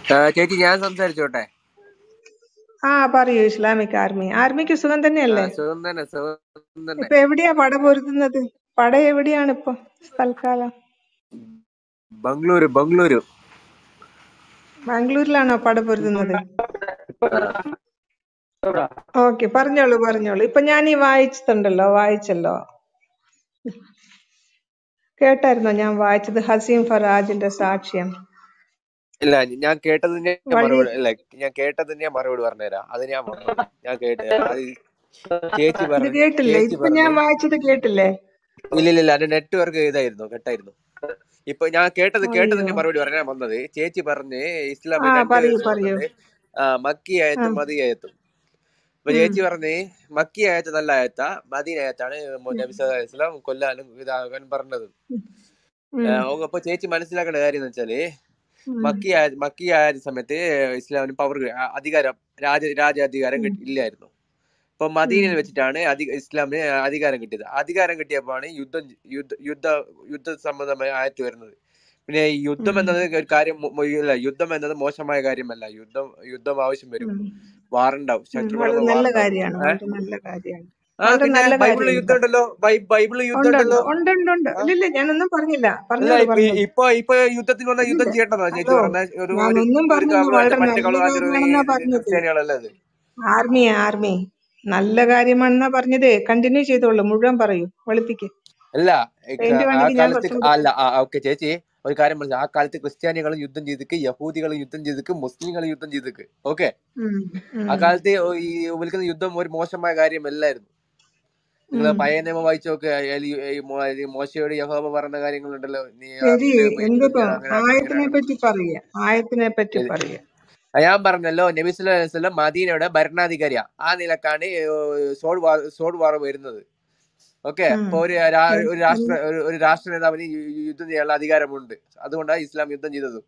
ആ, ചേച്ചി ഞാൻ സംസാരിച്ചോട്ടെ ആ പറയൂ ഇസ്ലാമിക് ആർമി ആർമിക്ക് സുഖം ആ തന്നെയല്ലേ സുഖം തന്നെ സുഖം തന്നെ ഇപ്പൊ എവിടെയാ പട പൊരുത്തുന്നത് പട എവിടെയാണ് ഇപ്പൊ തൽക്കാലം ബംഗളൂരു ബംഗളൂരു ബാംഗ്ലൂരിലാണോ പട പൊരുത്തുന്നത് ഓക്കെ പറഞ്ഞോളൂ പറഞ്ഞോളൂ ഇപ്പൊ ഞാൻ ഈ വായിച്ചിട്ടുണ്ടല്ലോ വായിച്ചല്ലോ കേട്ടായിരുന്നോ ഞാൻ വായിച്ചത് ഹസീം ഫറാജിന്റെ സാക്ഷ്യം ഇല്ല ഞാൻ കേട്ടതിന്റെ വഴി മറുപടി അല്ല ഞാൻ കേട്ടതിന്റെ മറുപടി പറഞ്ഞുതരാം അത് ഞാൻ വന്നത് ഞാൻ കേട്ട അത് ചേച്ചി ഇത് പറഞ്ഞു കേട്ടില്ലേ ചേച്ചി ഇപ്പൊ ഞാൻ പറഞ്ഞു വായിച്ചത് കേട്ടില്ലേ ഇല്ല ഇല്ല ഇല്ല അത് നെറ്റ്വർക്ക് ഇതായിരുന്നു കെട്ടായിരുന്നു ഇപ്പൊ ഞാൻ കേട്ടത് കേട്ടതിന്റെ അയ്യോ മറുപടി പറയാൻ വന്നത് ചേച്ചി പറഞ്ഞ് ആ ഇസ്ലാമിൽ രണ്ട് പറയൂ ദിവസം പറയൂ വന്നത് ആ മക്കി ആ ആയത്തും മതി ആയത്തും അപ്പൊ ഉം ചേച്ചി പറഞ്ഞ് മക്കി ആയത്ത് നല്ല ആയത്ത മദീന ആയത്താണ് ഉം നബി സല്ലല്ലാഹു അലൈഹി വസല്ലം കൊല്ലാനും ഇതാകാൻ പറഞ്ഞത് ഉം ആ, ഓ, അപ്പൊ ചേച്ചി മനസ്സിലാക്കേണ്ട കാര്യം എന്ന് വെച്ചാല് ഉം മക്കി ആയ മക്കി ആയ സമയത്ത് ഇസ്ലാമിന് പവർ അധികാരം രാജ രാജാധികാരം ഉം കിട്ടി- ഇല്ലായിരുന്നു അപ്പൊ ഉം മദീനയിൽ വെച്ചിട്ടാണ് അധി ഇസ്ലാമിന് അധികാരം കിട്ടിയത് അധികാരം കിട്ടിയപ്പോഴാണ് യുദ്ധം യുദ്ധ യുദ്ധ യുദ്ധ സംബന്ധമായ ആയത്ത് വരുന്നത് പിന്നെ ഈ യുദ്ധം ഉം എന്നത് ഒരു കാര്യം മോ- മോ- ഇല്ല യുദ്ധം എന്നത് മോശമായ കാര്യമല്ല യുദ്ധം യുദ്ധം ആവശ്യം വരും ഉം വാറുണ്ടാവും ഉം ശത്രുക്കളൊക്കെ വളരെ നല്ല വാറുണ്ടാവും കാര്യമാണ് ഏഹ് വളരെ നല്ല കാര്യമാണ് ആ വളരെ പിന്നെ നല്ല ബൈബിളിൽ കാര്യം യുദ്ധം ഉണ്ടല്ലോ ബൈ- ബൈബിളിൽ യുദ്ധം ഉണ്ട് ഉണ്ട് ഉണ്ടല്ലോ ഉണ്ട് ഉണ്ട് ഉണ്ട് ആ? ഇല്ല ഇല്ല ഞാനൊന്നും പറഞ്ഞില്ല അല്ല പറഞ്ഞോളൂ ഇപ്പൊ പറഞ്ഞോളൂ ഇപ്പൊ ഇപ്പൊ യുദ്ധത്തിന് വന്ന യുദ്ധം ഇല്ലില്ല ചെയ്യേണ്ടതാ ചേച്ചി ഹലോ പറഞ്ഞ ഒരു ഒരു ഞാനൊന്നും ഒരു പറഞ്ഞില്ല കവള വളരെ മറ്റേ നല്ല കളവ് കാര്യമാണെന്നാ പറഞ്ഞത് ക്രിസ്ത്യാനികളല്ല അത് ആർമി ആർമി നല്ല കാര്യമാണെന്നാ പറഞ്ഞത് കണ്ടിന്യൂ ചെയ്തോളൂ മുഴുവൻ പറയൂ വെളുപ്പിക്ക് അല്ല ഈ ക- പെയിന്റ് ആ വേണമെങ്കിൽ ഞാൻ കാലത്ത് കുറച്ചും അല്ല കൂടി ഓക്കെ ചേച്ചി ഒരു കാര്യം പറഞ്ഞു ആ കാലത്ത് ക്രിസ്ത്യാനികൾ യുദ്ധം ചെയ്തിക്ക് യഹൂദികൾ യുദ്ധം ചെയ്തിക്ക് മുസ്ലിങ്ങൾ യുദ്ധം ചെയ്തിക്ക് ഓക്കെ ഉം, ആ ഉം, കാലത്ത് ഈ വിളിക്കുന്ന യുദ്ധം ഒരു മോശമായ കാര്യമല്ലായിരുന്നു നിങ്ങൾ ഉം. പഴയ നിയമം വായിച്ചു നോക്ക് അതില് ഈ മോ- ഈ മോശയോട് യഹോബ പറഞ്ഞ കാര്യങ്ങളുണ്ടല്ലോ നീ ആ ശരി നിന്റെ യുദ്ധം എന്തിപ്പോ ചെയ്യണം അങ്ങനെ ആക്കണം ഇങ്ങനെ ആയത്തിനെ ആക്കണം പറ്റി പറയുക ആയത്തിനെ പറ്റി ശരി. പറയുക ആ ഞാൻ പറഞ്ഞല്ലോ നബി സല്ലല്ലാഹു അലൈഹി വസല്ലം മദീനയുടെ ഭരണാധികാരിയാ ആ നിലക്കാണ് സോഡ് വാർ സോഡ് വാർ വരുന്നത് ഓക്കെ ഉം. അപ്പൊ ഒരു രാ- എൻ- ഒരു രാഷ്ട്ര എൻ- ഒരു- ഒരു രാഷ്ട്ര നേതാവിന് യു- യു- യുദ്ധം ചെയ്യാനുള്ള അധികാരമുണ്ട് അതുകൊണ്ടാണ് ഇസ്ലാം യുദ്ധം ചെയ്തത്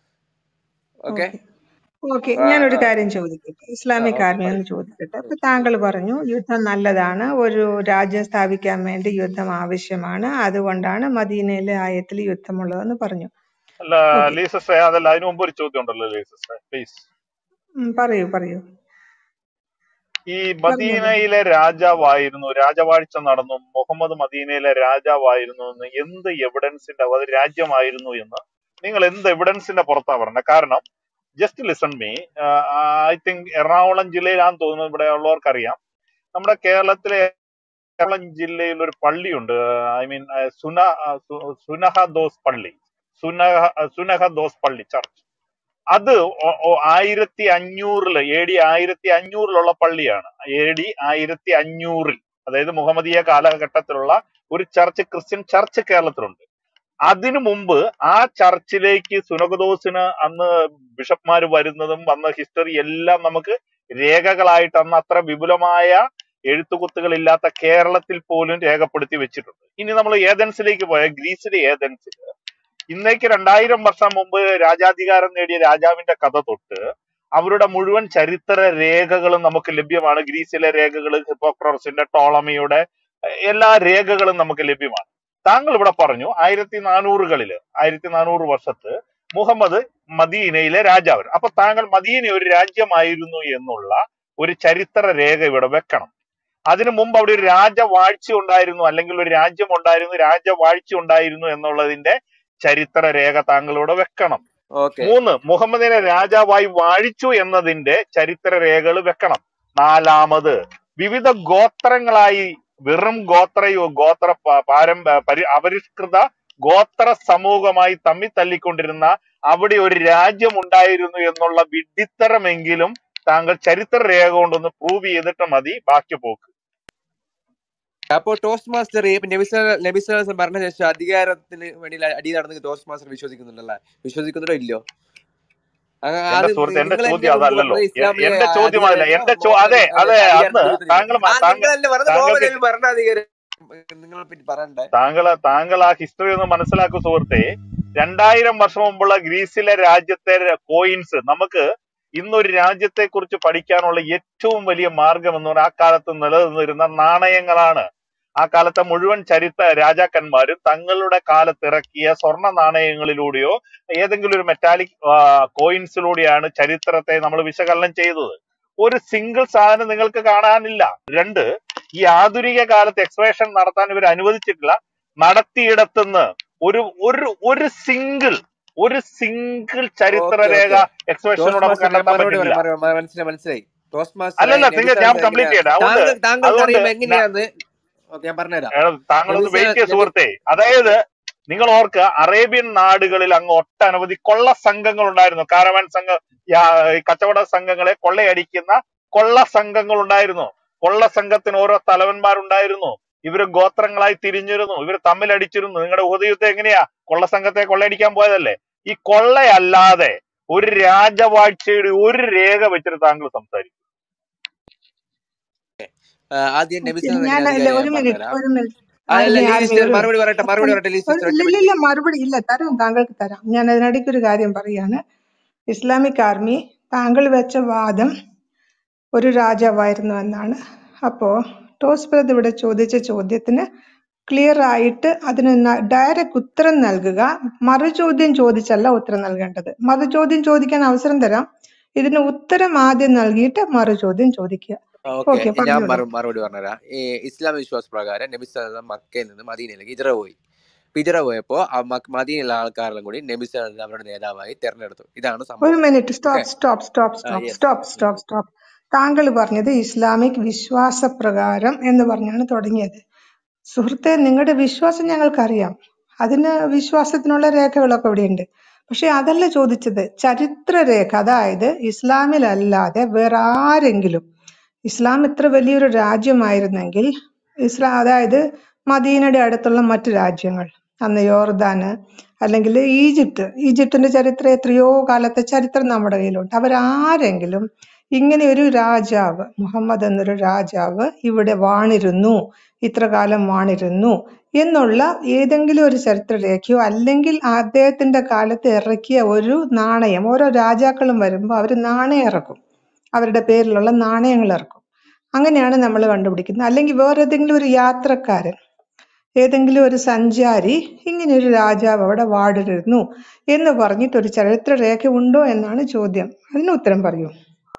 ഓക്കെ ഓക്കെ ഓക്കെ ഞാനൊരു കാര്യം ചോദിക്കട്ടെ ഇസ്ലാമിക് ആർമി ഒന്ന് ചോദിക്കട്ടെ അപ്പൊ താങ്കൾ പറഞ്ഞു യുദ്ധം നല്ലതാണ് ഒരു രാജ്യം സ്ഥാപിക്കാൻ വേണ്ടി യുദ്ധം ആവശ്യമാണ് അതുകൊണ്ടാണ് മദീനയിലെ ആയത്തിൽ യുദ്ധമുള്ളതെന്ന് പറഞ്ഞു അല്ല ഓക്കെ ലീസസെ അതല്ല അതിനു മുമ്പ് ഒരു ചോദ്യം ഉണ്ടല്ലോ ലീസസെ പ്ലീസ് പറയൂ പറയൂ ഈ പറഞ്ഞോളൂ മദീനയിലെ രാജാവായിരുന്നു രാജവാഴ്ച നടന്നു മുഹമ്മദ് മദീനയിലെ രാജാവായിരുന്നു എന്ന് എന്ത് എവിഡൻസിന്റെ അത് രാജ്യമായിരുന്നു എന്ന് നിങ്ങൾ എന്ത് എവിഡൻസിന്റെ പുറത്താ പറഞ്ഞത് കാരണം just listen me I think Ernakulam ജില്ലയിലാന്ന് തോന്നുന്നു ഇവിടെ ഉള്ളവർക്കറിയാം നമ്മുടെ കേരളത്തിലെ എറണാകുളം ജില്ലയിൽ ഒരു പള്ളിയുണ്ട് ഐ മീൻ സുന സു- സുനഹ ദോസ് പള്ളി സുനഹ സുനഹ ദോസ് പള്ളി ചർച്ച് അത് ഒ- ഒ- ആയിരത്തി അഞ്ഞൂറില് എ ഡി ആയിരത്തി അഞ്ഞൂറിലുള്ള പള്ളിയാണ് എ ഡി ആയിരത്തി അഞ്ഞൂറിൽ അതായത് മുഹമ്മദീയ കാലഘട്ടത്തിലുള്ള ഒരു ചർച്ച് ക്രിസ്ത്യൻ ചർച്ച് കേരളത്തിലുണ്ട് അതിനു മുമ്പ് ആ ചർച്ചിലേക്ക് സുനകദോസിന് അന്ന് ബിഷപ്പ്മാര് വരുന്നതും വന്ന ഹിസ്റ്ററി എല്ലാം നമുക്ക് രേഖകളായിട്ട് അന്ന് അത്ര വിപുലമായ എഴുത്തുകുത്തുകൾ ഇല്ലാത്ത കേരളത്തിൽ പോലും രേഖപ്പെടുത്തി വെച്ചിട്ടുണ്ട് ഇനി നമ്മൾ ഏതൻസിലേക്ക് പോയ ഗ്രീസിലെ ഏതൻസിൽ ഇന്നേക്ക് രണ്ടായിരം വർഷം മുമ്പ് രാജാധികാരം നേടിയ രാജാവിന്റെ കഥ തൊട്ട് അവരുടെ മുഴുവൻ ചരിത്ര രേഖകളും നമുക്ക് ലഭ്യമാണ് ഗ്രീസിലെ രേഖകൾ ഹിപ്പോക്രോസിന്റെ ടോളമിയുടെ എ- എല്ലാ രേഖകളും നമുക്ക് ലഭ്യമാണ് താങ്കൾ ഇവിടെ പറഞ്ഞു ആയിരത്തി നാനൂറുകളില് ആയിരത്തി നാനൂറ് വർഷത്ത് മുഹമ്മദ് മദീനയിലെ രാജാവ് അപ്പൊ താങ്കൾ മദീന ഒരു രാജ്യമായിരുന്നു എന്നുള്ള ഒരു ചരിത്ര രേഖ ഇവിടെ വെക്കണം അതിനു മുമ്പ് അവിടെ ഒരു രാജവാഴ്ച ഉണ്ടായിരുന്നു അല്ലെങ്കിൽ ഒരു രാജ്യം ഉണ്ടായിരുന്നു രാജവാഴ്ച ഉണ്ടായിരുന്നു എന്നുള്ളതിന്റെ ചരിത്ര രേഖ താങ്കൾ ഇവിടെ വെക്കണം ഓക്കെ മൂന്ന് മുഹമ്മദിനെ രാജാവായി വാഴിച്ചു എന്നതിന്റെ ചരിത്ര രേഖകൾ വെക്കണം നാലാമത് വിവിധ ഗോത്രങ്ങളായി വെറും ഗോത്രയോ ഗോത്ര പ- പാരം പരി- അപരിഷ്കൃത ഗോത്ര സമൂഹമായി തമ്മി തല്ലിക്കൊണ്ടിരുന്ന അവിടെ ഒരു രാജ്യം ഉണ്ടായിരുന്നു എന്നുള്ള വിഡിത്തരമെങ്കിലും താങ്കൾ ചരിത്ര രേഖ കൊണ്ടൊന്ന് പ്രൂവ് ചെയ്തിട്ട് മതി ബാക്കി പോക്ക് അപ്പൊ ടോസ്റ്റ് മാസ്റ്റർ ഇപ്പൊ നബിസ് പറഞ്ഞ ശേഷം അധികാരത്തിന് വേണ്ടി അടി നടന്ന് ടോസ്റ്റ് മാസ്റ്റർ വിശ്വസിക്കുന്നുണ്ടല്ലേ വിശ്വസിക്കുന്നുണ്ടോ ഇല്ലയോ ആ, എന്റെ അത് സുഹൃത്ത് എന്റെ നിങ്ങൾ ചോദ്യം എന്നെ മുമ്പ് അതല്ലല്ലോ പറഞ്ഞത് എ- ഇസ്ലാമിലെ എന്റെ ചോദ്യം അതല്ല അധികാരം എന്റെ ചോ അതെ മുഹമ്മദ് അതെ അധികാരം അന്ന് ചോദിച്ചില്ല താങ്കൾ ആ മ- താങ്കൾ നിങ്ങളല്ലേ പറഞ്ഞത് താങ്കൾക്ക് മുഹമ്മദ് ഭരണാധികാരം നിങ്ങളെ പറ്റി പറയണ്ടേ താങ്കൾ താങ്കൾ ആ ഹിസ്റ്ററി ഒന്ന് മനസ്സിലാക്കൂ സുഹൃത്തെ രണ്ടായിരം വർഷം മുമ്പുള്ള ഗ്രീസിലെ രാജ്യത്തെ കോയിൻസ് നമുക്ക് ഇന്നൊരു രാജ്യത്തെ കുറിച്ച് പഠിക്കാനുള്ള ഏറ്റവും വലിയ മാർഗം എന്ന് പറഞ്ഞാൽ ആ കാലത്ത് നിലനിന്നിരുന്ന നാണയങ്ങളാണ് ആ കാലത്തെ മുഴുവൻ ചരിത്ര രാജാക്കന്മാരും തങ്ങളുടെ കാലത്ത് ഇറക്കിയ സ്വർണ്ണ നാണയങ്ങളിലൂടെയോ ഏതെങ്കിലും ഒരു മെറ്റാലിക് കോയിൻസിലൂടെയാണ് ചരിത്രത്തെ നമ്മൾ വിശകലനം ചെയ്തത് ഒരു സിംഗിൾ സാധനം നിങ്ങൾക്ക് കാണാനില്ല രണ്ട് ഈ ആധുനിക കാലത്ത് എക്സ്പ്രഷൻ നടത്താൻ ഇവർ അനുവദിച്ചിട്ടില്ല നടത്തിയിടത്തുനിന്ന് ഒരു ഒരു ഒരു സിംഗിൾ ഒരു സിംഗിൾ ചരിത്ര ഓക്കെ രേഖ ഓക്കെ എക്സ്പ്രഷനിലൂടെ ടോസ്റ്റ് നമുക്ക് മാസ്റ്റർ ഞാൻ കണ്ടെത്താൻ മറുപടി പറ്റുന്നില്ല പറയാം മറു- മനസ്സിലായി മനസ്സിലായി ടോസ്റ്റ് മാസ്റ്ററെ അല്ലല്ല നിങ്ങൾ നബി ഞാൻ സല്ലല്ലാഹു കംപ്ലീറ്റ് എങ്ങനെയാ ചെയ്യട്ടെ അതുകൊണ്ട് താങ്കൾ താങ്കൾക്ക് അതുകൊണ്ട് അറിയുമ്പോ ന- എങ്ങനെയാന്ന് ഓക്കെ ഞാൻ പറഞ്ഞുതരാം ഏ, നബി താങ്കളൊന്ന് സല്ല- വെയിറ്റ് ചെയ്യ നബി സുഹൃത്തെ അതായത് നിങ്ങൾ ഓർക്ക് അറേബ്യൻ നാടുകളിൽ അങ്ങ് ഒട്ടനവധി കൊള്ള സംഘങ്ങൾ ഉണ്ടായിരുന്നു കാരവാൻ സംഘം യാ- ഈ കച്ചവട സംഘങ്ങളെ കൊള്ളയടിക്കുന്ന കൊള്ള സംഘങ്ങൾ ഉണ്ടായിരുന്നു കൊള്ള സംഘത്തിന് ഓരോ തലവന്മാരുണ്ടായിരുന്നു ഇവര് ഗോത്രങ്ങളായി തിരിഞ്ഞിരുന്നു ഇവര് തമ്മിലടിച്ചിരുന്നു നിങ്ങളുടെ ഉഹദയുദ്ധം എങ്ങനെയാ കൊള്ള സംഘത്തെ കൊള്ളയടിക്കാൻ പോയതല്ലേ ഈ കൊള്ളയല്ലാതെ ഒരു രാജവാഴ്ചയുടെ ഒരു രേഖ വെച്ചിട്ട് താങ്കൾ സംസാരിക്കും ആ, ആദ്യം നബി ഓക്കെ സല്ലല്ലാഹു ഞാൻ എങ്ങനെ ഇല്ല അധികാരം ഒരു ഞാൻ മിനിറ്റ് പറഞ്ഞുതരാം ഒരു മിനിറ്റ് ആ, അല്ല ആർമി ആർമി ലീസിസ്റ്റർ ഒരു മറുപടി പറയട്ടെ ഒരു മറുപടി പറയട്ടെ ഒരു ലീസിസ്റ്റർ ഒറ്റ ഇല്ല ഇല്ല മിനിറ്റ് ഇല്ല മറുപടി ഇല്ല തരാം താങ്കൾക്ക് തരാം ഞാൻ അതിനിടയ്ക്ക് ഒരു കാര്യം പറയാണ് ഇസ്ലാമിക് ആർമി താങ്കൾ വെച്ച വാദം ഒരു രാജാവായിരുന്നു എന്നാണ് അപ്പോ ടോസ് ബ്രദർ ഇവിടെ ചോദിച്ച ചോദ്യത്തിന് ക്ലിയർ ആയിട്ട് അതിന് ഡയറക്റ്റ് ഉത്തരം നൽകുക മറുചോദ്യം ചോദിച്ചല്ല ഉത്തരം നൽകേണ്ടത് മറുചോദ്യം ചോദിക്കാൻ അവസരം തരാം ഇതിന് ഉത്തരം ആദ്യം നൽകിയിട്ട് മറുചോദ്യം ചോദിക്കുക ഓക്കെ ഓക്കെ ഞാൻ പറഞ്ഞോളൂ മറു മറുപടി പറഞ്ഞുതരാം ഈ ഇസ്ലാം വിശ്വാസ പ്രകാരം നബി സല്ലല്ലാഹു മക്കയിൽ നിന്ന് മദീനയിലേക്ക് ഹിജറ പോയി ഹിജറ പോയപ്പോ ആ മക്ക- മദീനയിലെ ആൾക്കാരെല്ലാം കൂടി നബി സല്ലല്ലാഹു അവരുടെ നേതാവായി തെരഞ്ഞെടുത്തു ഇതാണ് ഒരു സംഭവം minute okay stop stop stop stop yes stop stop stop താങ്കൾ പറഞ്ഞത് ഇസ്ലാമിക് വിശ്വാസപ്രകാരം എന്ന് പറഞ്ഞാണ് തുടങ്ങിയത് സുഹൃത്തെ നിങ്ങളുടെ വിശ്വാസം ഞങ്ങൾക്കറിയാം അതിന് വിശ്വാസത്തിനുള്ള രേഖകളൊക്കെ ഇവിടെയുണ്ട് പക്ഷെ അതല്ല ചോദിച്ചത് ചരിത്രരേഖ അതായത് ഇസ്ലാമിലല്ലാതെ വേറെ ആരെങ്കിലും ഇസ്ലാം ഇത്ര വലിയൊരു രാജ്യമായിരുന്നെങ്കിൽ ഇസ്ലാം അതായത് മദീനയുടെ അടുത്തുള്ള മറ്റു രാജ്യങ്ങൾ അന്ന് യോർദാന് അല്ലെങ്കിൽ ഈജിപ്ത് ഈജിപ്തിന്റെ ചരിത്രം എത്രയോ കാലത്തെ ചരിത്രം നമ്മുടെ കയ്യിലുണ്ട് അവരാരെങ്കിലും ഇങ്ങനെ ഒരു രാജാവ് മുഹമ്മദ് എന്നൊരു രാജാവ് ഇവിടെ വാണിരുന്നു ഇത്ര കാലം വാണിരുന്നു എന്നുള്ള ഏതെങ്കിലും ഒരു ചരിത്രരേഖയോ അല്ലെങ്കിൽ അദ്ദേഹത്തിന്റെ കാലത്ത് ഇറക്കിയ ഒരു നാണയം ഓരോ രാജാക്കളും വരുമ്പോൾ അവർ നാണയം ഇറക്കും അവരുടെ പേരിലുള്ള നാണയങ്ങൾ ഇറക്കും അങ്ങനെയാണ് നമ്മൾ കണ്ടുപിടിക്കുന്നത് അല്ലെങ്കിൽ വേറെ ഏതെങ്കിലും ഒരു യാത്രക്കാരൻ ഏതെങ്കിലും ഒരു സഞ്ചാരി ഇങ്ങനെ ഒരു രാജാവ് അവിടെ വാടിരുന്നു എന്ന് പറഞ്ഞിട്ട് ഒരു ചരിത്രരേഖ ഉണ്ടോ എന്നാണ് ചോദ്യം അതിന് ഉത്തരം പറയൂ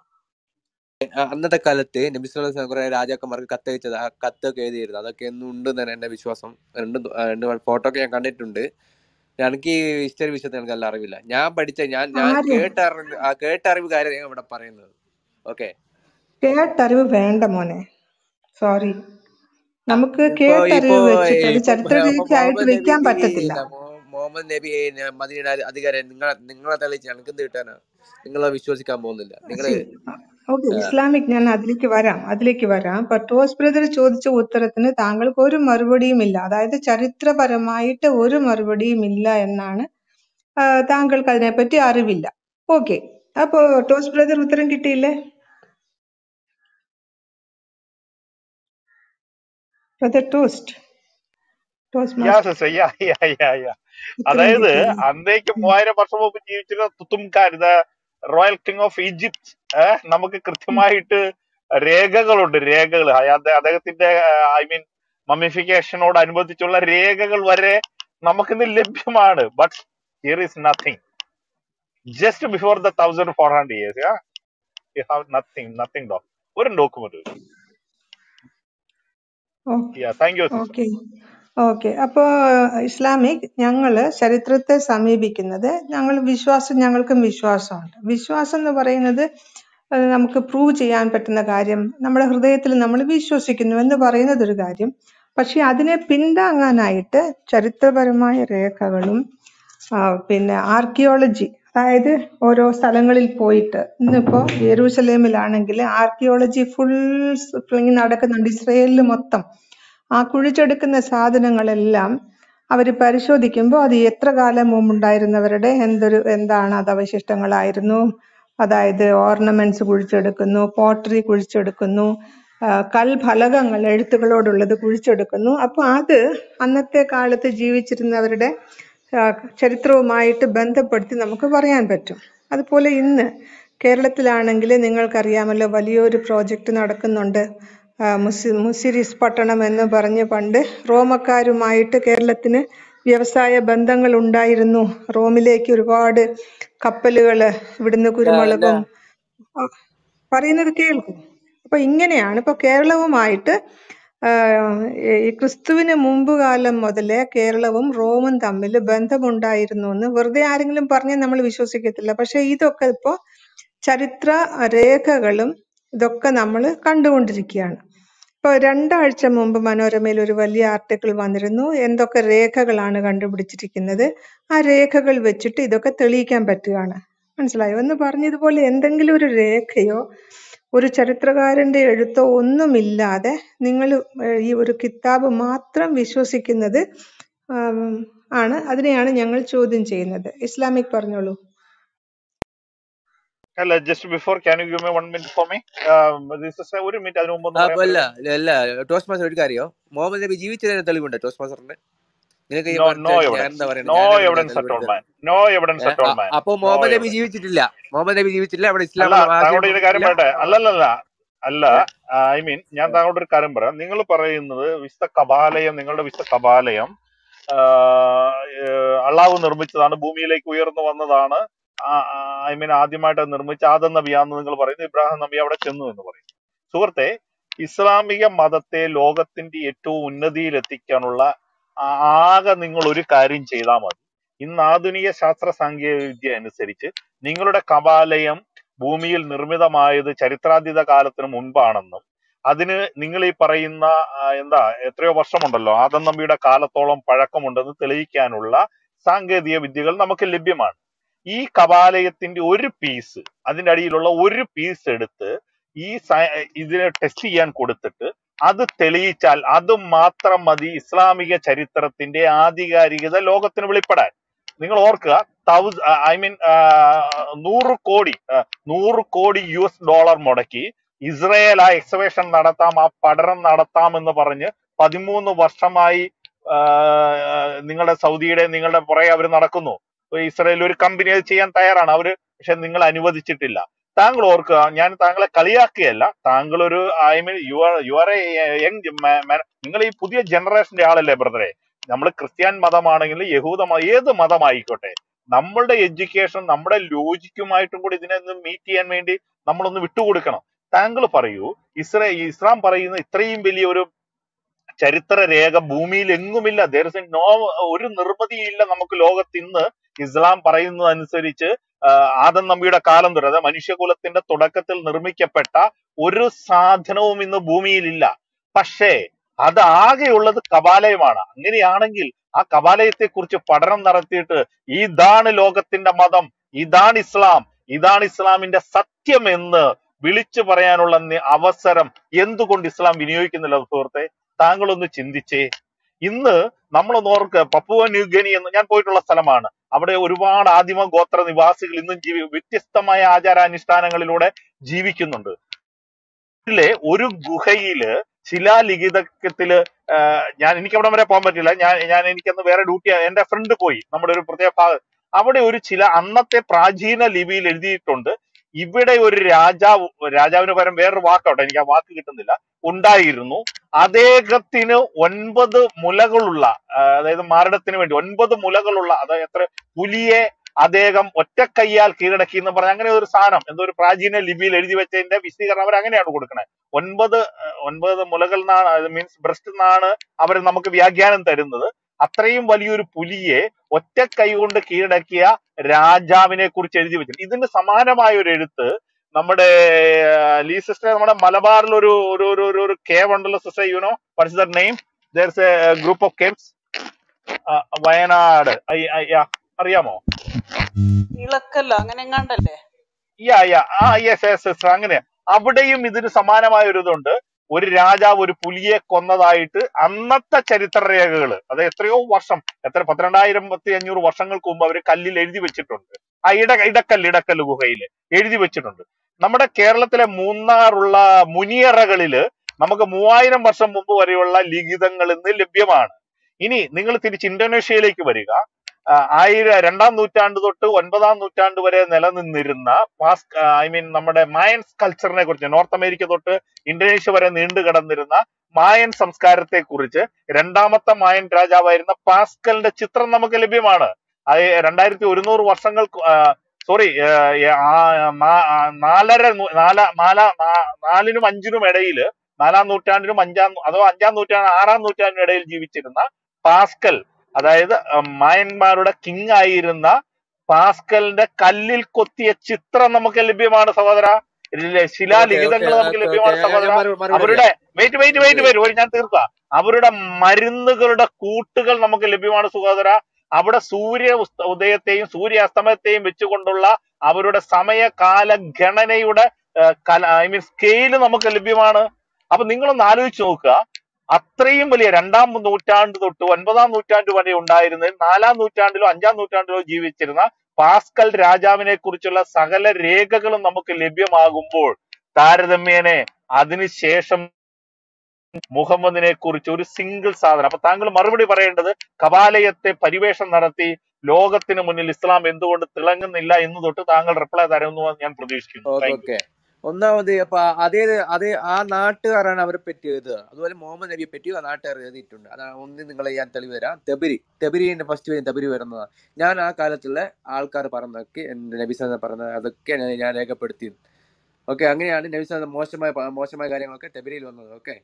ആ, അന്നത്തെ കാലത്ത് നബി സല്ലല്ലാഹു അലൈഹി വസല്ലം കുറെ രാജാക്കന്മാർക്ക് കത്തയച്ചത് ആ കത്തൊക്കെ എഴുതിയിരുന്നു അതൊക്കെ എന്നും ഉണ്ടെന്നാണ് എന്റെ വിശ്വാസം രണ്ടും ആ, രണ്ട് ഫോട്ടോ ഒക്കെ ഞാൻ കണ്ടിട്ടുണ്ട് എനിക്ക് ഈ ഹിസ്റ്ററി വിഷയത്തിൽ എനിക്ക് നല്ല അറിവില്ല ഞാൻ പഠിച്ച ഞാൻ ഞാൻ ആര് കേട്ടറിവ് ആ കേട്ടറിവ് കാര്യം ഞാൻ ഇവിടെ പറയുന്നത് ഓക്കെ കേട്ടറിവ് വേണ്ട മോനെ സോറി നമുക്ക് ഇപ്പൊ കേട്ടറിവ് ഇപ്പൊ വെച്ചിട്ട് അത് ഇപ്പൊ ചരിത്രരേഖയായിട്ട് മുഹമ്മദ് നബി വെക്കാൻ പറ്റത്തില്ല ഇല്ല മൊ- മുഹമ്മദ് നബി മദീനയുടെ അധികാരം നിങ്ങളെ നിങ്ങളെ തെളിയിച്ച് എനിക്ക് എന്ത് കിട്ടാനാ നിങ്ങളെ വിശ്വസിക്കാൻ പോകുന്നില്ല നിങ്ങള് ഓക്കെ ആ, ഇസ്ലാമിക് ഞാൻ അതിലേക്ക് വരാം അതിലേക്ക് വരാം ഇപ്പൊ ടോസ് ബ്രദർ ചോദിച്ച ഉത്തരത്തിന് താങ്കൾക്ക് ഒരു മറുപടിയും ഇല്ല അതായത് ചരിത്രപരമായിട്ട് ഒരു മറുപടിയും ഇല്ല എന്നാണ് ആ, താങ്കൾക്ക് അതിനെപ്പറ്റി അറിവില്ല ഓക്കെ അപ്പോ ടോസ് ബ്രദർ ഉത്തരം കിട്ടിയില്ലേ brother toast toast ya master sister ya ya ya ya ഉത്തരം അതായത് കിട്ടിയില്ലേ അന്നേക്ക് ഉം. മൂവായിരം വർഷം മുമ്പ് ജീവിച്ചിരുന്ന Tutankhamun the royal king of Egypt ഏഹ് നമുക്ക് ഉം. കൃത്യമായിട്ട് രേഖകളുണ്ട് രേഖകൾ അദ്ദേഹത്തിന്റെ ഐ മീൻ മമ്മിഫിക്കേഷനോട് അനുബന്ധിച്ചുള്ള രേഖകൾ വരെ നമുക്കിന്ന് ലഭ്യമാണ് but here is nothing just before the thousand four hundred years you have nothing nothing ഡോ ഒരു document okay ya thank you sister okay okay അപ്പോ ഇസ്ലാമിക് ഞങ്ങള് ചരിത്രത്തെ സമീപിക്കുന്നത് ഞങ്ങൾ വിശ്വാസം ഞങ്ങൾക്കും വിശ്വാസമുണ്ട് വിശ്വാസം എന്ന് പറയുന്നത് അത് നമുക്ക് പ്രൂവ് ചെയ്യാൻ പറ്റുന്ന കാര്യം നമ്മുടെ ഹൃദയത്തിൽ നമ്മൾ വിശ്വസിക്കുന്നു എന്ന് പറയുന്നത് ഒരു കാര്യം പക്ഷെ അതിനെ പിന്താങ്ങാനായിട്ട് ചരിത്രപരമായ രേഖകളും ആ, പിന്നെ ആർക്കിയോളജി അതായത് ഓരോ സ്ഥലങ്ങളിൽ പോയിട്ട് ഇന്നിപ്പോ യെരൂശലേമിലാണെങ്കിൽ ആർക്കിയോളജി ഫുൾ നടക്കുന്നുണ്ട് ഇസ്രയേലിൽ മൊത്തം ആ കുഴിച്ചെടുക്കുന്ന സാധനങ്ങളെല്ലാം അവർ പരിശോധിക്കുമ്പോൾ അത് എത്ര കാലം മുമ്പുണ്ടായിരുന്നവരുടെ എന്തൊരു എന്താണ് അത് അവശിഷ്ടങ്ങളായിരുന്നു അതായത് ഓർണമെന്റ്സ് കുഴിച്ചെടുക്കുന്നു പോട്ടറി കുഴിച്ചെടുക്കുന്നു ആ, കൽഫലകങ്ങൾ എഴുത്തുകളോടുള്ളത് കുഴിച്ചെടുക്കുന്നു അപ്പൊ അത് അന്നത്തെ കാലത്ത് ജീവിച്ചിരുന്നവരുടെ ആ, ചരിത്രവുമായിട്ട് ബന്ധപ്പെടുത്തി നമുക്ക് പറയാൻ പറ്റും അതുപോലെ ഇന്ന് കേരളത്തിലാണെങ്കിൽ നിങ്ങൾക്കറിയാമല്ലോ വലിയൊരു പ്രോജക്റ്റ് നടക്കുന്നുണ്ട് ആ, മുസി മുസിരിസ് പട്ടണം എന്ന് പറഞ്ഞ് പണ്ട് റോമക്കാരുമായിട്ട് കേരളത്തിന് വ്യവസായ ബന്ധങ്ങൾ ഉണ്ടായിരുന്നു റോമിലേക്ക് ഒരുപാട് കപ്പലുകൾ ഇവിടുന്ന് അല്ല അല്ല കുരുമുളകും ആ, പറയുന്നത് കേൾക്കും അപ്പൊ ഇങ്ങനെയാണ് ഇപ്പൊ കേരളവുമായിട്ട് ആ, ഈ ക്രിസ്തുവിന് മുമ്പ് കാലം മുതലേ കേരളവും റോമും തമ്മിൽ ബന്ധമുണ്ടായിരുന്നു എന്ന് വെറുതെ ആരെങ്കിലും പറഞ്ഞാൽ നമ്മൾ വിശ്വസിക്കത്തില്ല പക്ഷെ ഇതൊക്കെ ഇപ്പോ ചരിത്ര രേഖകളും ഇതൊക്കെ നമ്മൾ കണ്ടുകൊണ്ടിരിക്കുകയാണ് ഇപ്പൊ രണ്ടാഴ്ച മുമ്പ് മനോരമയിൽ ഒരു വലിയ ആർട്ടിക്കിൾ വന്നിരുന്നു എന്തൊക്കെ രേഖകളാണ് കണ്ടുപിടിച്ചിരിക്കുന്നത് ആ രേഖകൾ വെച്ചിട്ട് ഇതൊക്കെ തെളിയിക്കാൻ പറ്റുകയാണ് മനസ്സിലായോ എന്ന് പറഞ്ഞതുപോലെ എന്തെങ്കിലും ഒരു രേഖയോ ഒരു ചരിത്രകാരന്റെ എഴുത്തോ ഒന്നുമില്ലാതെ നിങ്ങൾ ഈ ഒരു കിതാബ് മാത്രം വിശ്വസിക്കുന്നത് ആം, ആണ് അതിനെയാണ് ഞങ്ങൾ ചോദ്യം ചെയ്യുന്നത് ഇസ്ലാമിക് പറഞ്ഞോളൂ അല്ല just before can you give me one minute for me ഒരു മിനിറ്റ് അതിന് മുമ്പ് ഒന്ന് ആ, പറയാൻ അപ്പൊ അല്ല പറ്റുമോ അല്ല ടോസ് മാസ്റ്റർ ഒരു കാര്യോ മുഹമ്മദ് നബി ജീവിച്ചതിന് തെളിവുണ്ട് ടോസ് മാസ്റ്ററിന്റെ നിനക്ക് ഈ നോ പറഞ്ഞ നോ ഞാൻ എവിഡൻസ് എന്താ പറയുന്നത് നോ ഞാനാണ് നിനക്ക് എവിഡൻസ് അറ്റ് ഓൾ തെളിവെടുത്തത് മാൻ നോ എവിഡൻസ് ഏ, അറ്റ് ഓൾ അ- മാൻ അപ്പൊ നോ മുഹമ്മദ് നബി എവിഡൻസ് ജീവിച്ചിട്ടില്ല മുഹമ്മദ് നബി ജീവിച്ചിട്ടില്ല അവിടെ അല്ല ഇസ്ലാം ആശയം താങ്കളോട് ഒരു കാര്യം വന്നിട്ടില്ല പറയട്ടെ അല്ലല്ലല്ല അല്ല ഏ, ഐ മീൻ ഞാൻ താങ്കളോട് ഒരു കാര്യം പറയാം നിങ്ങൾ പറയുന്നത് വിശുദ്ധ കപാലയം നിങ്ങളുടെ വിശുദ്ധ കപാലയം ആഹ് അള്ളാഹു നിർമ്മിച്ചതാണ് ഭൂമിയിലേക്ക് ഉയർന്നു വന്നതാണ് ഐ മീൻ ആദ്യമായിട്ട് അത് നിർമ്മിച്ച ആദം നബിയാന്ന് നിങ്ങൾ പറയുന്നു ഇബ്രാഹിം നബി അവിടെ ചെന്നു എന്ന് പറയും സുഹൃത്തെ ഇസ്ലാമിക മതത്തെ ലോകത്തിന്റെ ഏറ്റവും ഉന്നതിയിൽ എത്തിക്കാനുള്ള ആ- ആകെ നിങ്ങൾ ഒരു കാര്യം ചെയ്താൽ മതി ഇന്ന് ആധുനിക ശാസ്ത്ര സാങ്കേതിക വിദ്യ അനുസരിച്ച് നിങ്ങളുടെ കപാലയം ഭൂമിയിൽ നിർമ്മിതമായത് ചരിത്രാതീത കാലത്തിന് മുൻപാണെന്നും അതിന് നിങ്ങൾ ഈ പറയുന്ന ആ, എന്താ എത്രയോ വർഷമുണ്ടല്ലോ ആദം നബിയുടെ കാലത്തോളം പഴക്കമുണ്ടെന്ന് തെളിയിക്കാനുള്ള സാങ്കേതിക വിദ്യകൾ നമുക്ക് ലഭ്യമാണ് ഈ കപാലയത്തിന്റെ ഒരു പീസ് അതിന്റെ അടിയിലുള്ള ഒരു പീസ് എടുത്ത് ഈ സയ- ഇതിനെ ടെസ്റ്റ് ചെയ്യാൻ കൊടുത്തിട്ട് അത് തെളിയിച്ചാൽ അത് മാത്രം മതി ഇസ്ലാമിക ചരിത്രത്തിന്റെ ആധികാരികത ലോകത്തിന് വെളിപ്പെടാൻ നിങ്ങൾ ഓർക്കുക തൗസ് ഐ മീൻ നൂറ് കോടി ആ, നൂറ് കോടി യു എസ് ഡോളർ മുടക്കി ഇസ്രയേൽ ആ എക്സവേഷൻ നടത്താം ആ പഠനം നടത്താം എന്ന് പറഞ്ഞ് പതിമൂന്ന് വർഷമായി ആ, നിങ്ങളുടെ സൗദിയുടെ നിങ്ങളുടെ പുറകെ അവർ നടക്കുന്നു ഇപ്പൊ ഇസ്രയേൽ ഒരു കമ്പനി അത് ചെയ്യാൻ തയ്യാറാണ് അവര് പക്ഷെ നിങ്ങൾ അനുവദിച്ചിട്ടില്ല താങ്കൾ ഓർക്കുക ഞാൻ താങ്കളെ കളിയാക്കുകയല്ല താങ്കൾ ഒരു I mean you are you are a young നിങ്ങൾ ഈ പുതിയ ജനറേഷന്റെ ആളല്ലേ ബ്രദറെ നമ്മൾ ക്രിസ്ത്യൻ മതമാണെങ്കിൽ യഹൂദ മതം ഏത് മതമായിക്കോട്ടെ നമ്മളുടെ എഡ്യൂക്കേഷൻ നമ്മുടെ ലോജിക്കുമായിട്ടും കൂടി ഇതിനെ ഒന്ന് മീറ്റ് ചെയ്യാൻ വേണ്ടി നമ്മളൊന്ന് വിട്ടുകൊടുക്കണം താങ്കൾ പറയൂ ഇസ്രേ ഇസ്ലാം പറയുന്ന ഇത്രയും വലിയ ഒരു ചരിത്ര രേഖ ഭൂമിയിൽ എങ്ങുമില്ല there is a നോ ഒരു നിർമ്മിതിയില്ല നമുക്ക് ലോകത്ത് ഇന്ന് ഇസ്ലാം പറയുന്നത് അനുസരിച്ച് ആദം നബിയുടെ കാലം തൊട്ട് അതായത് മനുഷ്യകുലത്തിന്റെ തുടക്കത്തിൽ നിർമ്മിക്കപ്പെട്ട ഒരു സാധനവും ഇന്ന് ഭൂമിയിലില്ല പക്ഷേ അത് ആകെയുള്ളത് കപാലയമാണ് അങ്ങനെയാണെങ്കിൽ ആ കപാലയത്തെ കുറിച്ച് പഠനം നടത്തിയിട്ട് ഇതാണ് ലോകത്തിന്റെ മതം ഇതാണ് ഇസ്ലാം ഇതാണ് ഇസ്ലാമിന്റെ സത്യം എന്ന് വിളിച്ചു പറയാനുള്ള നി- അവസരം എന്തുകൊണ്ട് ഇസ്ലാം വിനിയോഗിക്കുന്നില്ല സുഹൃത്തെ താങ്കളൊന്ന് ചിന്തിച്ചേ ഇന്ന് നമ്മളൊന്ന് ഓർക്കുക പപ്പുവ ന്യൂഗിനി എന്ന് ഞാൻ പോയിട്ടുള്ള സ്ഥലമാണ് അവിടെ ഒരുപാട് ആദിമ ഗോത്ര നിവാസികൾ ഇന്നും ജീവി വ്യത്യസ്തമായ ആചാരാനുഷ്ഠാനങ്ങളിലൂടെ ജീവിക്കുന്നുണ്ട് ഇതിലെ ഒരു ഗുഹയില് ശിലാലിഖിതത്തില് ഞാൻ എനിക്ക് അവിടെ വരെ പോകാൻ പറ്റില്ല ഞാൻ ഞാൻ എനിക്കന്ന് വേറെ ഡ്യൂട്ടി എന്റെ ഫ്രണ്ട് പോയി നമ്മുടെ ഒരു പ്രത്യേക ഭാഗം അവിടെ ഒരു ചില അന്നത്തെ പ്രാചീന ലിപിയിൽ എഴുതിയിട്ടുണ്ട് ഇവിടെ ഒരു രാജാവ് രാജാവിന് പകരം വേറൊരു വാക്കോട്ടെ എനിക്ക് ആ വാക്ക് കിട്ടുന്നില്ല ഉണ്ടായിരുന്നു അദ്ദേഹത്തിന് ഒൻപത് മുലകളുള്ള ആ, അതായത് മാരടത്തിന് വേണ്ടി ഒൻപത് മുലകളുള്ള അതായത് എത്ര പുലിയെ അദ്ദേഹം ഒറ്റക്കയ്യാൽ കീഴടക്കി എന്ന് പറഞ്ഞ അങ്ങനെ ഒരു സാധനം എന്തോ ഒരു പ്രാചീന ലിപിയിൽ എഴുതി വെച്ചതിന്റെ വിശദീകരണം അവർ അങ്ങനെയാണ് കൊടുക്കുന്നത് ഒൻപത് ആ, ഒൻപത് മുലകൾ എന്നാണ് മീൻസ് ബ്രസ്റ്റ് എന്നാണ് അവർ നമുക്ക് വ്യാഖ്യാനം തരുന്നത് അത്രയും വലിയൊരു പുലിയെ ഒറ്റ കൈ കൊണ്ട് കീഴടക്കിയ രാജാവിനെ കുറിച്ച് എഴുതി വെച്ചിട്ടുണ്ട് ഇതിന് സമാനമായ ഒരു എഴുത്ത് നമ്മുടെ ആ, ലീ സിസ്റ്റർ നമ്മുടെ മലബാറിൽ ഒരു ഒരു ഒരു ഒരു ഒരു കേവ് ഉണ്ടല്ലോ sister you know what's their name there's a group of caves Wayanad ഐ- ഐ- yeah, അറിയാമോ ഇളക്കല്ലോ അങ്ങനെ എങ്ങാണ്ടല്ലേ യാ യാ ആ യെസ് യെസ് സിസ്റ്റർ അങ്ങനെ അവിടെയും ഇതിന് സമാനമായ ഒരു ഇതുണ്ട് ഒരു രാജാവ് ഒരു പുലിയെ കൊന്നതായിട്ട് അന്നത്തെ ചരിത്ര രേഖകൾ അത് എത്രയോ വർഷം എത്ര പന്ത്രണ്ടായിരം പത്തി അഞ്ഞൂറ് വർഷങ്ങൾക്ക് മുമ്പ് അവർ കല്ലിൽ എഴുതി വെച്ചിട്ടുണ്ട് ആ ഇട ഇടക്കല്ല് ഇടക്കല്ല് ഗുഹയിൽ എഴുതി വെച്ചിട്ടുണ്ട് നമ്മുടെ കേരളത്തിലെ മൂന്നാറുള്ള മുനിയറകളില് നമുക്ക് മൂവായിരം വർഷം മുമ്പ് വരെയുള്ള ലിഖിതങ്ങൾ ഇന്ന് ലഭ്യമാണ് ഇനി നിങ്ങൾ തിരിച്ച് ഇന്തോനേഷ്യയിലേക്ക് വരിക ആ, ആയിര രണ്ടാം നൂറ്റാണ്ട് തൊട്ട് ഒൻപതാം നൂറ്റാണ്ട് വരെ നിലനിന്നിരുന്ന പാസ് ഐ മീൻ നമ്മുടെ മായൻസ് കൾച്ചറിനെ കുറിച്ച് നോർത്ത് അമേരിക്ക തൊട്ട് ഇന്തോനേഷ്യ വരെ നീണ്ടു കിടന്നിരുന്ന മായൻ സംസ്കാരത്തെ കുറിച്ച് രണ്ടാമത്തെ മായൻ രാജാവായിരുന്ന പാസ്കലിന്റെ ചിത്രം നമുക്ക് ലഭ്യമാണ് അത് രണ്ടായിരത്തി ഒരുന്നൂറ് വർഷങ്ങൾ സോറി നാലര നൂ- നാല നാല നാ- നാലിനും അഞ്ചിനും ഇടയിൽ നാലാം നൂറ്റാണ്ടിനും അഞ്ചാം അഥവാ അഞ്ചാം നൂറ്റാണ്ട് ആറാം നൂറ്റാണ്ടിനും ഇടയിൽ ജീവിച്ചിരുന്ന പാസ്കൽ അതായത് അഹ് മായന്മാരുടെ കിങ് ആയിരുന്ന പാസ്കലിന്റെ കല്ലിൽ കൊത്തിയ ചിത്രം നമുക്ക് ലഭ്യമാണ് സഹോദര ഇതിലെ ഓക്കെ ഓക്കെ ശിലാലിഖിതങ്ങൾ നമുക്ക് ഓക്കെ ഓക്കെ ലഭ്യമാണ് ഞാൻ സഹോദര ഞാൻ മറു മറുപടി അവരുടെ പറയാം വെയിറ്റ് വെയിറ്റ് വെയിറ്റ് വെയിറ്റ് ഒരു ഞാൻ തീർക്കുക അവരുടെ മരുന്നുകളുടെ കൂട്ടുകൾ നമുക്ക് ലഭ്യമാണ് സഹോദര അവിടെ സൂര്യ ഉസ്ത- ഉദയത്തെയും സൂര്യാസ്തമയത്തെയും വെച്ചുകൊണ്ടുള്ള അവരുടെ സമയകാല ഗണനയുടെ ഏഹ്, കല ഐ മീൻ സ്കെയില് നമുക്ക് ലഭ്യമാണ് അപ്പൊ നിങ്ങളൊന്ന് ആലോചിച്ച് നോക്കുക അത്രയും വലിയ രണ്ടാം നൂറ്റാണ്ട് തൊട്ട് ഒൻപതാം നൂറ്റാണ്ട് വരെ ഉണ്ടായിരുന്ന നാലാം നൂറ്റാണ്ടിലോ അഞ്ചാം നൂറ്റാണ്ടിലോ ജീവിച്ചിരുന്ന പാസ്കൽ രാജാവിനെ കുറിച്ചുള്ള സകല രേഖകളും നമുക്ക് ലഭ്യമാകുമ്പോൾ താരതമ്യേനെ അതിനുശേഷം മുഹമ്മദിനെ കുറിച്ച് ഒരു സിംഗിൾ സാധനം അപ്പൊ താങ്കൾ മറുപടി പറയേണ്ടത് കപാലയത്തെ പരിവേഷം നടത്തി ലോകത്തിന് മുന്നിൽ ഇസ്ലാം എന്തുകൊണ്ട് തിളങ്ങുന്നില്ല എന്ന് തൊട്ട് താങ്കൾ റിപ്ലൈ തരുമെന്ന് ഞാൻ പ്രതീക്ഷിക്കുന്നു ഓക്കെ താങ്ക് യു ഓക്കെ ഒന്നാമത് അപ്പൊ അതേ അതേ ആ നാട്ടുകാരാണ് അവരെ പറ്റി എഴുതുക അതുപോലെ മുഹമ്മദ് നബിയെ പറ്റി ആ നാട്ടുകാർ എഴുതിയിട്ടുണ്ട് അതാണ് ഒന്ന് നിങ്ങളെ ഞാൻ തെളിവ് തരാം തെബിരി തെബിരിന്റെ ഫസ്റ്റ് പേര് തെബിരി വരുന്നതാണ് ഞാൻ ആ കാലത്തുള്ള ആൾക്കാർ പറഞ്ഞതൊക്കെ എന്റെ നബി സാദ പറഞ്ഞത് അതൊക്കെ ഞാൻ ഞാൻ രേഖപ്പെടുത്തി ഓക്കെ അങ്ങനെയാണ് നബി സാദ മോശമായ പ- മോശമായ കാര്യങ്ങളൊക്കെ തെബിരിയിൽ വന്നത് ഓക്കെ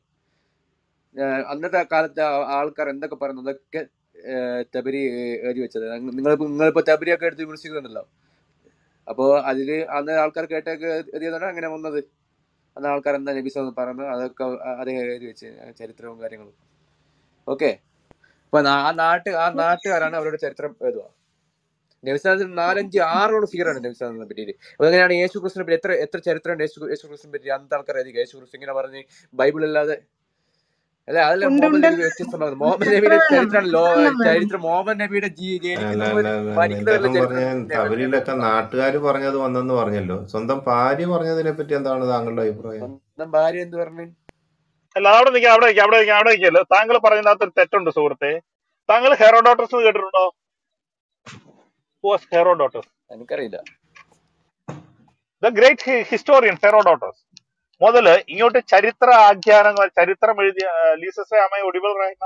അന്നത്തെ കാലത്തെ ആ- ആൾക്കാർ എന്തൊക്കെ പറയുന്നത് അതൊക്കെ തെബരി എഴുതി വെച്ചത് നിങ്ങളിപ്പോ നിങ്ങളിപ്പോ തെബരിയൊക്കെ എടുത്ത് വിമർശിക്കുന്നുണ്ടല്ലോ അപ്പോ അതില് അന്ന് ആൾക്കാർ കേട്ടൊക്കെ എഴുതിയതാണ് അങ്ങനെ വന്നത് അന്ന് ആൾക്കാർ എന്താ നബിസ് എന്ന് പറയുന്നത് അതൊക്കെ അതേ എഴുതി വെച്ച് ചരിത്രവും കാര്യങ്ങളും ഓക്കെ അപ്പൊ നാ- ആ നാട്ട് ആ നാട്ടുകാരാണ് അവരുടെ ചരിത്രം എഴുതുക നബിസാദിന് നാലഞ്ച് ആറോളം ഫിഗറാണ് നബിസാദിനെ പറ്റിയിട്ട് അപ്പൊ അങ്ങനെയാണ് യേശു ക്രിസ്തുവിനെ പറ്റി എത്ര എത്ര ചരിത്രമുണ്ട് യേശു യേശു ക്രിസ്തുവിനെ പറ്റി അന്നത്തെ ആൾക്കാർ എഴുതി യേശു ക്രിസ്തു ഇങ്ങനെ പറഞ്ഞ് ബൈബിൾ അല്ലാതെ അല്ല അതല്ല ഉണ്ട് മുഹമ്മദ് ഉണ്ട് നബി വ്യത്യസ്തമാകുന്നത് മുഹമ്മദ് നബിയുടെ വേണം ചരിത്രമാണ് ലോ വേണം വേണം ചരിത്രം മുഹമ്മദ് നബിയുടെ ജീ അല്ല ജനിക്കുന്ന അല്ല മുതൽ അല്ല അല്ല മരിക്കുന്നവരുടെ ഇദ്ദേഹം ചരിത്രം പറഞ്ഞ നബി- തബരിയിലൊക്കെ നാട്ടുകാർ പറഞ്ഞത് വന്നെന്ന് പറഞ്ഞല്ലോ സ്വന്തം ഭാര്യ പറഞ്ഞതിനെ പറ്റി എന്താണ് താങ്കളുടെ അഭിപ്രായം സ്വന്തം ഭാര്യ എന്ത് പറഞ്ഞു അല്ല അവിടെ നിൽക്കാം അവിടെ നിൽക്കാം അവിടെ നിൽക്കാം അവിടെ നിൽക്കല്ലോ താങ്കൾ പറയുന്നതിനകത്ത് ഒരു തെറ്റുണ്ട് സുഹൃത്തെ താങ്കൾ ഹെറോഡോട്ടസ് എന്ന് കേട്ടിട്ടുണ്ടോ വാസ് ഹെറോഡോട്ടസ് എനിക്കറിയില്ല ദ ഗ്രേറ്റ് ഹിസ്റ്റോറിയൻ ഹെറോഡോട്ടസ് മുതല് ഇങ്ങോട്ട് ചരിത്ര ആഖ്യാനങ്ങൾ ചരിത്രം എഴുതിയ ലീസസെ അമ്മ ഒടിവൽ റൈറ്റ്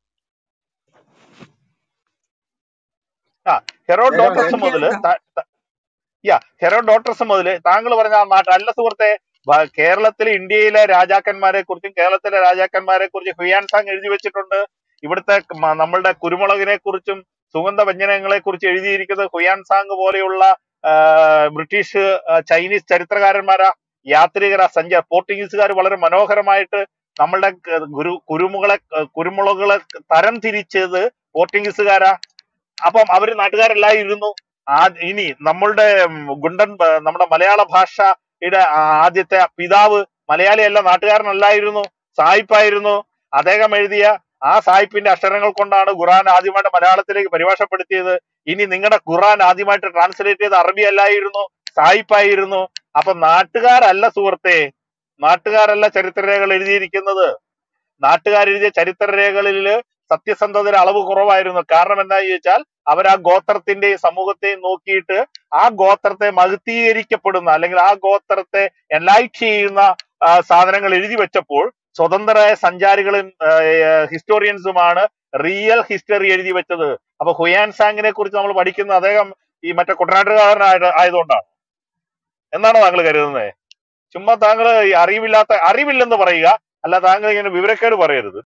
ആ കേൾക്കാം ഹെറോഡോട്ടസ് മുതല് കേൾക്കാം ത- യാ ഹെറോഡോട്ടസ് മുതല് താങ്കൾ പറഞ്ഞ ആ നാട്ട് അല്ല സുഹൃത്തെ ഭ- കേരളത്തിലെ ഇന്ത്യയിലെ രാജാക്കന്മാരെ കുറിച്ചും കേരളത്തിലെ രാജാക്കന്മാരെ കുറിച്ച് ഹുയാൻസാങ് എഴുതി വെച്ചിട്ടുണ്ട് ഇവിടുത്തെ മ- നമ്മളുടെ കുരുമുളകിനെ കുറിച്ചും സുഗന്ധ വ്യഞ്ജനങ്ങളെ കുറിച്ച് എഴുതിയിരിക്കുന്നത് ഹുയാൻസാങ് പോലെയുള്ള ആ, ബ്രിട്ടീഷ് ആ, ചൈനീസ് ചരിത്രകാരന്മാരാ യാത്രികരാ സഞ്ചാര പോർട്ടുഗീസുകാർ വളരെ മനോഹരമായിട്ട് നമ്മളുടെ ക- കുരു കുരുമുകളെ കുരുമുളകുകളെ തരം തിരിച്ചത് പോർട്ടുഗീസുകാരാ അപ്പം അവര് നാട്ടുകാരെല്ലായിരുന്നു ആ ഇനി നമ്മളുടെ ഉം, ഗുണ്ടൻ പ- നമ്മുടെ മലയാള ഭാഷയുടെ ആദ്യത്തെ പിതാവ് മലയാളിയല്ല നാട്ടുകാരനല്ലായിരുന്നു സായിപ്പായിരുന്നു അദ്ദേഹം എഴുതിയ ആ സായിപ്പിന്റെ അക്ഷരങ്ങൾ കൊണ്ടാണ് ഖുറാൻ ആദ്യമായിട്ട് മലയാളത്തിലേക്ക് പരിഭാഷപ്പെടുത്തിയത് ഇനി നിങ്ങളുടെ ഖുറാൻ ആദ്യമായിട്ട് ട്രാൻസ്ലേറ്റ് ചെയ്ത അറബി അല്ലായിരുന്നു സായിപ്പായിരുന്നു അപ്പൊ നാട്ടുകാരല്ല സുഹൃത്തെ നാട്ടുകാരല്ല ചരിത്രരേഖകൾ എഴുതിയിരിക്കുന്നത് നാട്ടുകാരെഴുതിയ ചരിത്രരേഖകളിൽ സത്യസന്ധതയുടെ അളവ് കുറവായിരുന്നു കാരണം എന്താന്ന് ചോദിച്ചാൽ അവർ ആ ഗോത്രത്തിന്റെയും സമൂഹത്തെയും നോക്കിയിട്ട് ആ ഗോത്രത്തെ മഹത്തീകരിക്കപ്പെടുന്ന അല്ലെങ്കിൽ ആ ഗോത്രത്തെ എൻലൈറ്റ് ചെയ്യുന്ന ആ, സാധനങ്ങൾ എഴുതി വെച്ചപ്പോൾ സ്വതന്ത്രരായ സഞ്ചാരികളും ഹിസ്റ്റോറിയൻസുമാണ് റിയൽ ഹിസ്റ്ററി എഴുതി വെച്ചത് അപ്പൊ ഹുയാൻ സാങ്ങിനെ കുറിച്ച് നമ്മൾ പഠിക്കുന്നത് അദ്ദേഹം ഈ മറ്റേ കുട്ടനാട്ടുകാരനായത് ആയതുകൊണ്ടാണ് എന്നാണോ താങ്കൾ കരുതുന്നത് ചുമ്മാ താങ്കൾ ഈ അറിവില്ലാത്ത അറിവില്ലെന്ന് പറയുക അല്ല താങ്കൾ ഇങ്ങനെ വിവരക്കേട് പറയരുത്